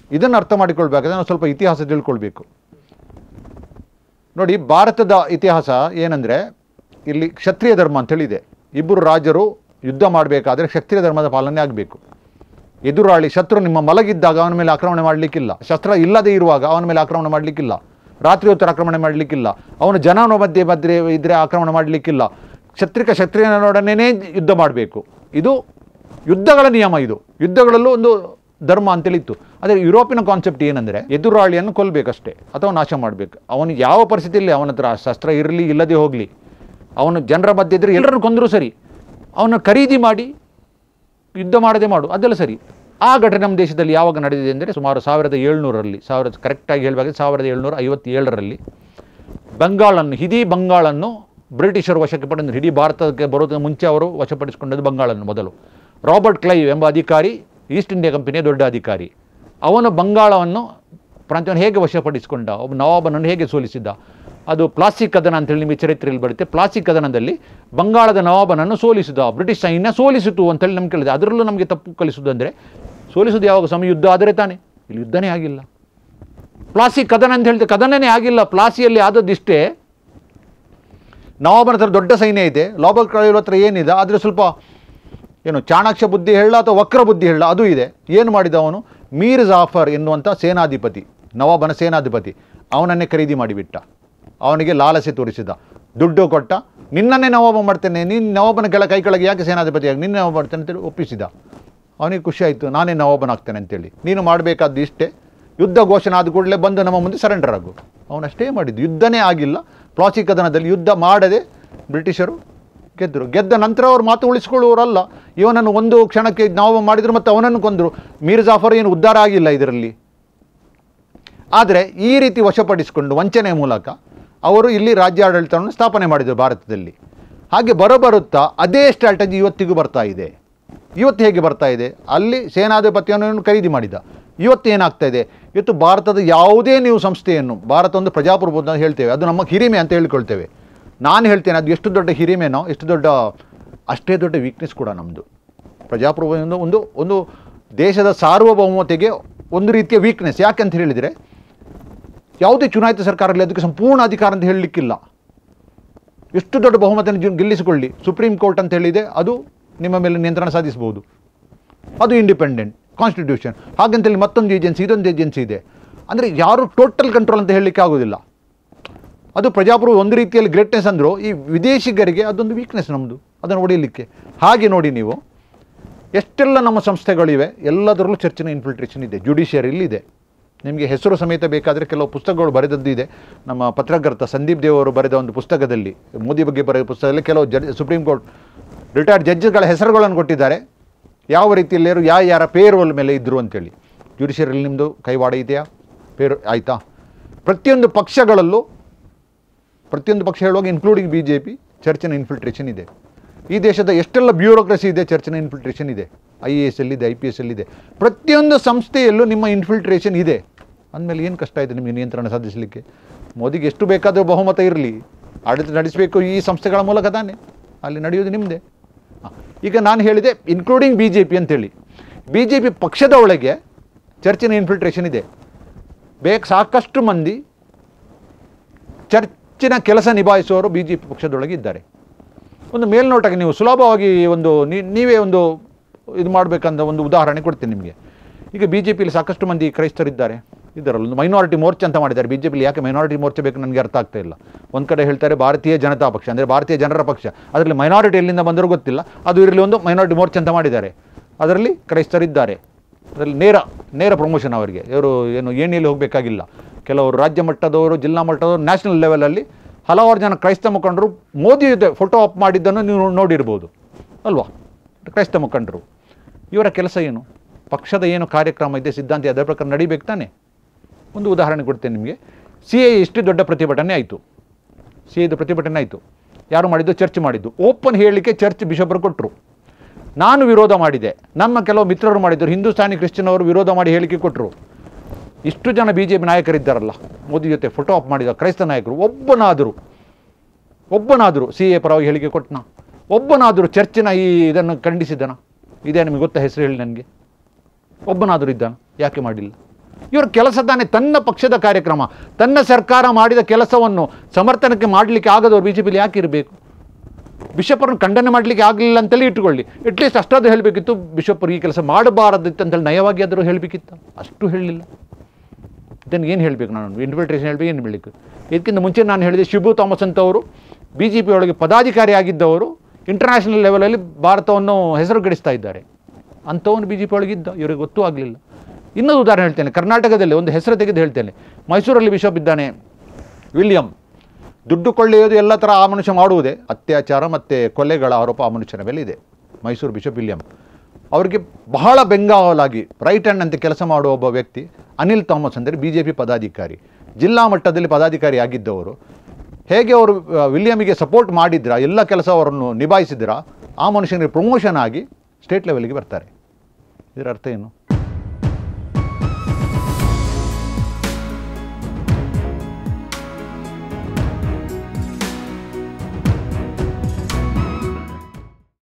ಇದನ್ನು ಅರ್ಥ ಮಾಡಿಕೊಳ್ಬೇಕಾದ್ರೆ ನಾವು ಸ್ವಲ್ಪ ಇತಿಹಾಸ ತಿಳ್ಕೊಳ್ಬೇಕು ನೋಡಿ ಭಾರತದ ಇತಿಹಾಸ ಏನಂದರೆ ಇಲ್ಲಿ ಕ್ಷತ್ರಿಯ ಧರ್ಮ ಅಂತೇಳಿದೆ ಇಬ್ಬರು ರಾಜರು ಯುದ್ಧ ಮಾಡಬೇಕಾದ್ರೆ ಕ್ಷತ್ರಿಯ ಧರ್ಮದ ಪಾಲನೆ ಆಗಬೇಕು ಎದುರಾಳಿ ಶತ್ರು ನಿಮ್ಮ ಮಲಗಿದ್ದಾಗ ಅವನ ಮೇಲೆ ಆಕ್ರಮಣ ಮಾಡಲಿಕ್ಕಿಲ್ಲ ಶಸ್ತ್ರ ಇಲ್ಲದೆ ಇರುವಾಗ ಅವನ ಮೇಲೆ ಆಕ್ರಮಣ ಮಾಡಲಿಕ್ಕಿಲ್ಲ ರಾತ್ರಿ ಹೊತ್ತು ಆಕ್ರಮಣ ಮಾಡಲಿಕ್ಕಿಲ್ಲ ಅವನು ಜನನ ಮಧ್ಯೆ ಮಧ್ಯೆ ಇದ್ದರೆ ಆಕ್ರಮಣ ಮಾಡಲಿಕ್ಕಿಲ್ಲ ಕ್ಷತ್ರಿಕ ಕ್ಷತ್ರಿಯನೊಡನೆ ಯುದ್ಧ ಮಾಡಬೇಕು ಇದು ಯುದ್ಧಗಳ ನಿಯಮ ಇದು ಯುದ್ಧಗಳಲ್ಲೂ ಒಂದು ಧರ್ಮ ಅಂತೇಳಿತ್ತು ಆದರೆ ಯುರೋಪಿನ ಕಾನ್ಸೆಪ್ಟ್ ಏನಂದರೆ ಎದುರಾಳಿಯನ್ನು ಕೊಲ್ಲಬೇಕಷ್ಟೇ ಅಥವಾ ನಾಶ ಮಾಡಬೇಕು ಅವನು ಯಾವ ಪರಿಸ್ಥಿತಿಯಲ್ಲಿ ಅವನ ಹತ್ರ ಶಸ್ತ್ರ ಇರಲಿ ಇಲ್ಲದೆ ಹೋಗಲಿ ಅವನು ಜನರ ಮಧ್ಯೆ ಇದ್ದರೆ ಎಲ್ಲರನ್ನು ಕೊಂದರೂ ಸರಿ ಅವನ ಖರೀದಿ ಮಾಡಿ ಯುದ್ಧ ಮಾಡದೆ ಮಾಡು ಅದೆಲ್ಲ ಸರಿ ಆ ಘಟನೆ ನಮ್ಮ ದೇಶದಲ್ಲಿ ಯಾವಾಗ ನಡೆದಿದೆ ಅಂದರೆ ಸುಮಾರು ಸಾವಿರದ ಏಳ್ನೂರರಲ್ಲಿ ಸಾವಿರದ ಕರೆಕ್ಟಾಗಿ ಹೇಳಬೇಕು ಸಾವಿರದ ಏಳ್ನೂರ ಐವತ್ತೇಳರಲ್ಲಿ ಬಂಗಾಳನ್ನು ಇಡೀ ಬಂಗಾಳನ್ನು ಬ್ರಿಟಿಷರು ವಶಕ್ಕೆ ಪಡೆದು ಇಡೀ ಭಾರತಕ್ಕೆ ಬರೋದಕ್ಕೆ ಮುಂಚೆ ಅವರು ವಶಪಡಿಸಿಕೊಂಡದ್ದು ಬಂಗಾಳನ್ನು ಮೊದಲು ರಾಬರ್ಟ್ ಕ್ಲೈವ್ ಎಂಬ ಅಧಿಕಾರಿ ಈಸ್ಟ್ ಇಂಡಿಯಾ ಕಂಪನಿಯ ದೊಡ್ಡ ಅಧಿಕಾರಿ ಅವನು ಬಂಗಾಳವನ್ನು ಪ್ರಾಂತ್ಯವನ್ನು ಹೇಗೆ ವಶಪಡಿಸಿಕೊಂಡ ಒಬ್ಬ ನವಾಬನನ್ನು ಹೇಗೆ ಸೋಲಿಸಿದ್ದ ಅದು ಪ್ಲಾಸ್ಟಿಕ್ ಕದನ ಅಂತೇಳಿ ನಿಮಗೆ ಚರಿತ್ರೆಯಲ್ಲಿ ಬರುತ್ತೆ ಪ್ಲಾಸ್ಟಿಕ್ ಕದನದಲ್ಲಿ ಬಂಗಾಳದ ನವಾಬನನ್ನು ಸೋಲಿಸಿದ ಬ್ರಿಟಿಷ್ ಸೈನ್ಯ ಸೋಲಿಸಿತು ಅಂತೇಳಿ ನಮ್ಗೆ ಕೇಳಿದೆ ಅದರಲ್ಲೂ ನಮಗೆ ತಪ್ಪು ಕಲಿಸುವುದು ಅಂದರೆ ಸೋಲಿಸೋದು ಯಾವಾಗ ಸಮಯ ಯುದ್ಧ ಆದರೆ ತಾನೇ ಇಲ್ಲಿ ಯುದ್ಧನೇ ಆಗಿಲ್ಲ ಪ್ಲಾಸಿ ಕದನ ಅಂತ ಹೇಳ್ತೆ ಕದನನೇ ಆಗಿಲ್ಲ ಪ್ಲಾಸಿಯಲ್ಲಿ ಆದದ್ದಿಷ್ಟೇ ನವಾಬನ ಹತ್ರ ದೊಡ್ಡ ಸೈನ್ಯ ಇದೆ ಲಾಬಲ್ ಕಳೆಯುವ ಹತ್ರ ಏನಿದೆ ಆದರೆ ಸ್ವಲ್ಪ ಏನು ಚಾಣಾಕ್ಷ ಬುದ್ಧಿ ಹೇಳ ಅಥವಾ ವಕ್ರ ಬುದ್ಧಿ ಹೇಳ ಅದು ಇದೆ ಏನು ಮಾಡಿದ ಅವನು ಮೀರ್ ಜಾಫರ್ ಎನ್ನುವಂಥ ಸೇನಾಧಿಪತಿ ನವಾಬನ ಸೇನಾಧಿಪತಿ ಅವನನ್ನೇ ಖರೀದಿ ಮಾಡಿಬಿಟ್ಟ ಅವನಿಗೆ ಲಾಲಸೆ ತೋರಿಸಿದ ದುಡ್ಡು ಕೊಟ್ಟ ನಿನ್ನನ್ನೇ ನವಾಬ ಮಾಡ್ತೇನೆ ನೀನು ನವಾಬನ ಕೆಳ ಕೈ ಕೆಳಗೆ ಯಾಕೆ ಸೇನಾಧಿಪತಿಯಾಗಿ ನಿನ್ನೆ ನವಾಬ ಮಾಡ್ತೇನೆ ಅಂತೇಳಿ ಒಪ್ಪಿಸಿದ ಅವನಿಗೆ ಖುಷಿ ಆಯಿತು ನಾನೇ ನವಾಬನಾಗ್ತೇನೆ ಅಂತೇಳಿ ನೀನು ಮಾಡಬೇಕಾದ್ದು ಇಷ್ಟೇ ಯುದ್ಧ ಘೋಷಣೆ ಆದ ಕೂಡಲೇ ಬಂದು ನಮ್ಮ ಮುಂದೆ ಸರೆಂಡರ್ ಆಗು ಅವನಷ್ಟೇ ಮಾಡಿದ್ದು ಯುದ್ಧನೇ ಆಗಿಲ್ಲ ಪ್ಲಾಸಿ ಕದನದಲ್ಲಿ ಯುದ್ಧ ಮಾಡದೆ ಬ್ರಿಟಿಷರು ಗೆದ್ದರು ಗೆದ್ದ ನಂತರ ಅವ್ರು ಮಾತು ಉಳಿಸ್ಕೊಳ್ಳುವವರಲ್ಲ ಇವನನ್ನು ಒಂದು ಕ್ಷಣಕ್ಕೆ ನಾವು ಮಾಡಿದ್ರು ಮತ್ತು ಅವನನ್ನು ಕೊಂದರು ಮೀರ್ ಜಾಫರ್ ಏನು ಉದ್ಧಾರ ಆಗಿಲ್ಲ ಇದರಲ್ಲಿ ಆದರೆ ಈ ರೀತಿ ವಶಪಡಿಸಿಕೊಂಡು ವಂಚನೆ ಮೂಲಕ ಅವರು ಇಲ್ಲಿ ರಾಜ್ಯಾಡಳಿತವನ್ನು ಸ್ಥಾಪನೆ ಮಾಡಿದರು ಭಾರತದಲ್ಲಿ ಹಾಗೆ ಬರಬರುತ್ತಾ ಅದೇ ಸ್ಟ್ರಾಟಜಿ ಇವತ್ತಿಗೂ ಬರ್ತಾ ಇದೆ ಇವತ್ತು ಹೇಗೆ ಬರ್ತಾ ಇದೆ ಅಲ್ಲಿ ಸೇನಾಧಿಪತಿಯನ್ನು ಖರೀದಿ ಮಾಡಿದ ಇವತ್ತು ಏನಾಗ್ತಾ ಇದೆ ಇವತ್ತು ಭಾರತದ ಯಾವುದೇ ನೀವು ಸಂಸ್ಥೆಯನ್ನು ಭಾರತ ಒಂದು ಪ್ರಜಾಪ್ರಭುತ್ವ ಅಂತ ಹೇಳ್ತೇವೆ ಅದು ನಮ್ಮ ಹಿರಿಮೆ ಅಂತ ಹೇಳ್ಕೊಳ್ತೇವೆ ನಾನು ಹೇಳ್ತೇನೆ ಅದು ಎಷ್ಟು ದೊಡ್ಡ ಹಿರಿಮೆನೋ ಎಷ್ಟು ದೊಡ್ಡ ಅಷ್ಟೇ ದೊಡ್ಡ ವೀಕ್ನೆಸ್ ಕೂಡ ನಮ್ಮದು ಪ್ರಜಾಪ್ರಭುತ್ವ ಒಂದು ಒಂದು ಒಂದು ದೇಶದ ಸಾರ್ವಭೌಮತೆಗೆ ಒಂದು ರೀತಿಯ ವೀಕ್ನೆಸ್ ಯಾಕೆ ಅಂತ ಹೇಳಿದರೆ ಯಾವುದೇ ಚುನಾಯಿತ ಸರ್ಕಾರದಲ್ಲಿ ಅದಕ್ಕೆ ಸಂಪೂರ್ಣ ಅಧಿಕಾರ ಅಂತ ಹೇಳಲಿಕ್ಕಿಲ್ಲ ಎಷ್ಟು ದೊಡ್ಡ ಬಹುಮತವನ್ನು ಜಿ- ಗೆಲ್ಲಿಸಿಕೊಳ್ಳಿ ಸುಪ್ರೀಂ ಕೋರ್ಟ್ ಅಂತ ಹೇಳಿದೆ ಅದು ನಿಮ್ಮ ಮೇಲೆ ನಿಯಂತ್ರಣ ಸಾಧಿಸಬಹುದು ಅದು ಇಂಡಿಪೆಂಡೆಂಟ್ ಕಾನ್ಸ್ಟಿಟ್ಯೂಷನ್ ಹಾಗಂತೇಳಿ ಮತ್ತೊಂದು ಏಜೆನ್ಸಿ ಇದೊಂದು ಏಜೆನ್ಸಿ ಇದೆ ಅಂದರೆ ಯಾರು ಟೋಟಲ್ ಕಂಟ್ರೋಲ್ ಅಂತ ಹೇಳಲಿಕ್ಕೆ ಆಗೋದಿಲ್ಲ ಅದು ಪ್ರಜಾಪ್ರಭು ಒಂದು ರೀತಿಯಲ್ಲಿ ಗ್ರೇಟ್ನೆಸ್ ಅಂದರೂ ಈ ವಿದೇಶಿಗರಿಗೆ ಅದೊಂದು ವೀಕ್ನೆಸ್ ನಮ್ಮದು ಅದನ್ನು ಹೊಡೆಯಲಿಕ್ಕೆ ಹಾಗೆ ನೋಡಿ ನೀವು ಎಷ್ಟೆಲ್ಲ ನಮ್ಮ ಸಂಸ್ಥೆಗಳಿವೆ ಎಲ್ಲದರಲ್ಲೂ ಚರ್ಚಿನ ಇನ್ಫಿಲ್ಟ್ರೇಷನ್ ಇದೆ ಜುಡಿಷಿಯರಿಲಿ ಇದೆ ನಿಮಗೆ ಹೆಸರು ಸಮೇತ ಬೇಕಾದರೆ ಕೆಲವು ಪುಸ್ತಕಗಳು ಬರೆದದ್ದು ಇದೆ ನಮ್ಮ ಪತ್ರಕರ್ತ ಸಂದೀಪ್ ದೇವ್ ಅವರು ಬರೆದ ಒಂದು ಪುಸ್ತಕದಲ್ಲಿ ಮೋದಿ ಬಗ್ಗೆ ಬರೆದ ಪುಸ್ತಕದಲ್ಲಿ ಕೆಲವು ಜಡ್ ಸುಪ್ರೀಂ ಕೋರ್ಟ್ ರಿಟೈರ್ಡ್ ಜಡ್ಜ್ಗಳ ಹೆಸರುಗಳನ್ನು ಕೊಟ್ಟಿದ್ದಾರೆ ಯಾವ ರೀತಿಯಲ್ಲಿ ಯಾರು ಯಾವ ಯಾರ ಪೇರೋಲ್ ಮೇಲೆ ಇದ್ದರು ಅಂತೇಳಿ ಜುಡಿಷಿಯರಿಯಲ್ಲಿ ನಿಮ್ಮದು ಕೈವಾಡ ಇದೆಯಾ ಪೇರು ಆಯಿತಾ ಪ್ರತಿಯೊಂದು ಪಕ್ಷಗಳಲ್ಲೂ ಪ್ರತಿಯೊಂದು ಪಕ್ಷ ಹೇಳುವಾಗ ಇನ್ಕ್ಲೂಡಿಂಗ್ ಬಿ ಜೆ ಪಿ ಚರ್ಚಿನ ಇನ್ಫಿಲ್ಟ್ರೇಷನ್ ಇದೆ ಈ ದೇಶದ ಎಷ್ಟೆಲ್ಲ ಬ್ಯೂರೋಕ್ರಸಿ ಇದೆ ಚರ್ಚಿನ ಇನ್ಫಿಲ್ಟ್ರೇಷನ್ ಇದೆ ಐ ಎ ಎಸ್ ಎಲ್ಲಿದೆ ಐ ಪಿ ಎಸ್ ಎಲ್ಲಿದೆ ಪ್ರತಿಯೊಂದು ಸಂಸ್ಥೆಯಲ್ಲೂ ನಿಮ್ಮ ಇನ್ಫಿಲ್ಟ್ರೇಷನ್ ಇದೆ ಅಂದಮೇಲೆ ಏನು ಕಷ್ಟ ಇದೆ ನಿಮಗೆ ನಿಯಂತ್ರಣ ಸಾಧಿಸಲಿಕ್ಕೆ ಮೋದಿಗೆ ಎಷ್ಟು ಬೇಕಾದರೂ ಬಹುಮತ ಇರಲಿ ಆಡಳಿತ ನಡೆಸಬೇಕು ಈ ಸಂಸ್ಥೆಗಳ ಮೂಲಕ ತಾನೇ ಅಲ್ಲಿ ನಡೆಯೋದು ನಿಮ್ಮದೇ ಈಗ ನಾನು ಹೇಳಿದೆ ಇನ್ಕ್ಲೂಡಿಂಗ್ ಬಿ ಜೆ ಪಿ ಅಂತೇಳಿ ಬಿ ಜೆ ಪಿ ಪಕ್ಷದ ಒಳಗೆ ಚರ್ಚಿನ ಇನ್ಫಿಲ್ಟ್ರೇಷನ್ ಇದೆ ಬೇಕು ಸಾಕಷ್ಟು ಮಂದಿ ಚರ್ಚಿನ ಕೆಲಸ ನಿಭಾಯಿಸುವವರು ಬಿ ಜೆ ಪಿ ಪಕ್ಷದೊಳಗೆ ಇದ್ದಾರೆ ಒಂದು ಮೇಲ್ನೋಟಕ್ಕೆ ನೀವು ಸುಲಭವಾಗಿ ಒಂದು ನೀ- ನೀವೇ ಒಂದು ಇದು ಮಾಡಬೇಕಂತ ಒಂದು ಉದಾಹರಣೆ ಕೊಡ್ತೀನಿ ನಿಮಗೆ ಈಗ ಬಿ ಜೆ ಪಿಯಲ್ಲಿ ಸಾಕಷ್ಟು ಮಂದಿ ಕ್ರೈಸ್ತರಿದ್ದಾರೆ ಇದ್ದಾರಲ್ಲ ಒಂದು ಮೈನಾರಿಟಿ ಮೋರ್ಚಾ ಅಂತ ಮಾಡಿದ್ದಾರೆ ಬಿ ಜೆ ಪಿಲಿ ಯಾಕೆ ಮೈನಾರಿಟಿ ಮೋರ್ಚಾ ಬೇಕು ನನಗೆ ಅರ್ಥ ಆಗ್ತಾ ಇಲ್ಲ ಒಂದು ಕಡೆ ಹೇಳ್ತಾರೆ ಭಾರತೀಯ ಜನತಾ ಪಕ್ಷ ಅಂದರೆ ಭಾರತೀಯ ಜನರ ಪಕ್ಷ ಅದರಲ್ಲಿ ಮೈನಾರಿಟಿ ಎಲ್ಲಿಂದ ಬಂದರೂ ಗೊತ್ತಿಲ್ಲ ಅದು ಇರಲಿ ಒಂದು ಮೈನಾರಿಟಿ ಮೋರ್ಚಾ ಅಂತ ಮಾಡಿದ್ದಾರೆ ಅದರಲ್ಲಿ ಕ್ರೈಸ್ತರಿದ್ದಾರೆ ಅದರಲ್ಲಿ ನೇರ ನೇರ ಪ್ರಮೋಷನ್ ಅವರಿಗೆ ಇವರು ಏನು ಏಣಿಯಲ್ಲಿ ಹೋಗಬೇಕಾಗಿಲ್ಲ ಕೆಲವರು ರಾಜ್ಯ ಮಟ್ಟದವರು ಜಿಲ್ಲಾ ಮಟ್ಟದವರು ನ್ಯಾಷನಲ್ ಲೆವೆಲಲ್ಲಿ ಹಲವಾರು ಜನ ಕ್ರೈಸ್ತ ಮುಖಂಡರು ಮೋದಿ ಫೋಟೋ ಅಪ್ ಮಾಡಿದ್ದನ್ನು ನೀವು ನೋಡಿರ್ಬೋದು ಅಲ್ವಾ ಕ್ರೈಸ್ತ ಮುಖಂಡರು ಇವರ ಕೆಲಸ ಏನು ಪಕ್ಷದ ಏನು ಕಾರ್ಯಕ್ರಮ ಇದೆ ಸಿದ್ಧಾಂತ ಅದರ ಪ್ರಕಾರ ನಡಿಬೇಕು ತಾನೆ ಒಂದು ಉದಾಹರಣೆ ಕೊಡ್ತೇನೆ ನಿಮಗೆ ಸಿ ಎ ಇಷ್ಟು ದೊಡ್ಡ ಪ್ರತಿಭಟನೆ ಆಯಿತು ಸಿ ಎದು ಪ್ರತಿಭಟನೆ ಆಯಿತು ಯಾರು ಮಾಡಿದ್ದು ಚರ್ಚ್ ಮಾಡಿದ್ದು ಓಪನ್ ಹೇಳಲಿಕ್ಕೆ ಚರ್ಚ್ ಬಿಷಪರು ಕೊಟ್ಟರು ನಾನು ವಿರೋಧ ಮಾಡಿದೆ ನಮ್ಮ ಕೆಲವು ಮಿತ್ರರು ಮಾಡಿದ್ದರು ಹಿಂದೂಸ್ತಾನಿ ಕ್ರಿಶ್ಚಿಯನ್ ಅವರು ವಿರೋಧ ಮಾಡಿ ಹೇಳಿಕೆ ಕೊಟ್ಟರು ಇಷ್ಟು ಜನ ಬಿ ಜೆ ಪಿ ನಾಯಕರಿದ್ದಾರಲ್ಲ ಮೋದಿ ಜೊತೆ ಫೋಟೋ ಆಫ್ ಮಾಡಿದ ಕ್ರೈಸ್ತ ನಾಯಕರು ಒಬ್ಬನಾದರೂ ಒಬ್ಬನಾದರೂ ಸಿ ಎ ಪರವಾಗಿ ಹೇಳಿಕೆ ಕೊಟ್ಟನ ಒಬ್ಬನಾದರೂ ಚರ್ಚಿನ ಈ ಇದನ್ನು ಖಂಡಿಸಿದನ ಇದೇ ನಿಮಗೆ ಗೊತ್ತಾ ಹೆಸರು ಹೇಳಿ ನನಗೆ ಒಬ್ಬನಾದರೂ ಇದ್ದಾನ ಯಾಕೆ ಮಾಡಿಲ್ಲ ಇವರ ಕೆಲಸ ತಾನೇ ತನ್ನ ಪಕ್ಷದ ಕಾರ್ಯಕ್ರಮ ತನ್ನ ಸರ್ಕಾರ ಮಾಡಿದ ಕೆಲಸವನ್ನು ಸಮರ್ಥನಕ್ಕೆ ಮಾಡಲಿಕ್ಕೆ ಆಗದವ್ರು ಬಿ ಜೆ ಪಿಲಿ ಯಾಕೆ ಇರಬೇಕು ಬಿಷಪ್ಪರನ್ನು ಖಂಡನೆ ಮಾಡಲಿಕ್ಕೆ ಆಗಲಿಲ್ಲ ಅಂತಲೇ ಇಟ್ಕೊಳ್ಳಿ ಅಟ್ಲೀಸ್ಟ್ ಅಷ್ಟಾದರೂ ಹೇಳಬೇಕಿತ್ತು ಬಿಷಪ್ಪರು ಈ ಕೆಲಸ ಮಾಡಬಾರದಿತ್ತು ಅಂತೇಳಿ ನಯವಾಗಿ ಆದರೂ ಹೇಳಬೇಕಿತ್ತು ಅಷ್ಟು ಹೇಳಲಿಲ್ಲ ಇದನ್ನು ಏನು ಹೇಳಬೇಕು ನಾನು ಇನ್ವಿಟೇಷನ್ ಹೇಳಬೇಕು ಏನು ಹೇಳಬೇಕು ಇದಕ್ಕಿಂತ ಮುಂಚೆ ನಾನು ಹೇಳಿದೆ ಶಿಬು ಥಾಮಸ್ ಅಂತವರು ಬಿ ಜೆ ಪಿ ಒಳಗೆ ಪದಾಧಿಕಾರಿ ಆಗಿದ್ದವರು ಇಂಟರ್ನ್ಯಾಷನಲ್ ಲೆವೆಲಲ್ಲಿ ಭಾರತವನ್ನು ಹೆಸರು ಗೆಡಿಸ್ತಾ ಇದ್ದಾರೆ ಅಂಥವನು ಬಿ ಜೆ ಪಿ ಒಳಗಿದ್ದ ಇವರಿಗೆ ಗೊತ್ತೂ ಆಗಲಿಲ್ಲ ಇನ್ನೊಂದು ಉದಾಹರಣೆ ಹೇಳ್ತೇನೆ ಕರ್ನಾಟಕದಲ್ಲಿ ಒಂದು ಹೆಸರು ತೆಗೆದು ಹೇಳ್ತೇನೆ ಮೈಸೂರಲ್ಲಿ ಬಿಷಪ್ ಇದ್ದಾನೆ ವಿಲಿಯಂ ದುಡ್ಡು ಕೊಳ್ಳೆಯೋದು ಎಲ್ಲ ಥರ ಆ ಮನುಷ್ಯ ಮಾಡುವುದೇ ಅತ್ಯಾಚಾರ ಮತ್ತು ಕೊಲೆಗಳ ಆರೋಪ ಆ ಮನುಷ್ಯನ ಮೇಲೆ ಇದೆ ಮೈಸೂರು ಬಿಷಪ್ ವಿಲಿಯಂ ಅವರಿಗೆ ಬಹಳ ಬೆಂಗಾವಲಾಗಿ ರೈಟ್ ಹ್ಯಾಂಡ್ ಅಂತ ಕೆಲಸ ಮಾಡುವ ಒಬ್ಬ ವ್ಯಕ್ತಿ ಅನಿಲ್ ಥಾಮಸ್ ಅಂದರೆ ಬಿ ಜೆ ಪಿ ಪದಾಧಿಕಾರಿ ಜಿಲ್ಲಾ ಮಟ್ಟದಲ್ಲಿ ಪದಾಧಿಕಾರಿ ಆಗಿದ್ದವರು ಹೇಗೆ ಅವರು ಆ, ವಿಲಿಯಮಿಗೆ ಸಪೋರ್ಟ್ ಮಾಡಿದ್ರ ಎಲ್ಲ ಕೆಲಸ ಅವರನ್ನು ನಿಭಾಯಿಸಿದ್ರ ಆ ಮನುಷ್ಯನಿಗೆ ಪ್ರಮೋಷನ್ ಆಗಿ ಸ್ಟೇಟ್ ಲೆವೆಲ್ಗೆ ಬರ್ತಾರೆ ಇದರ ಅರ್ಥ ಏನು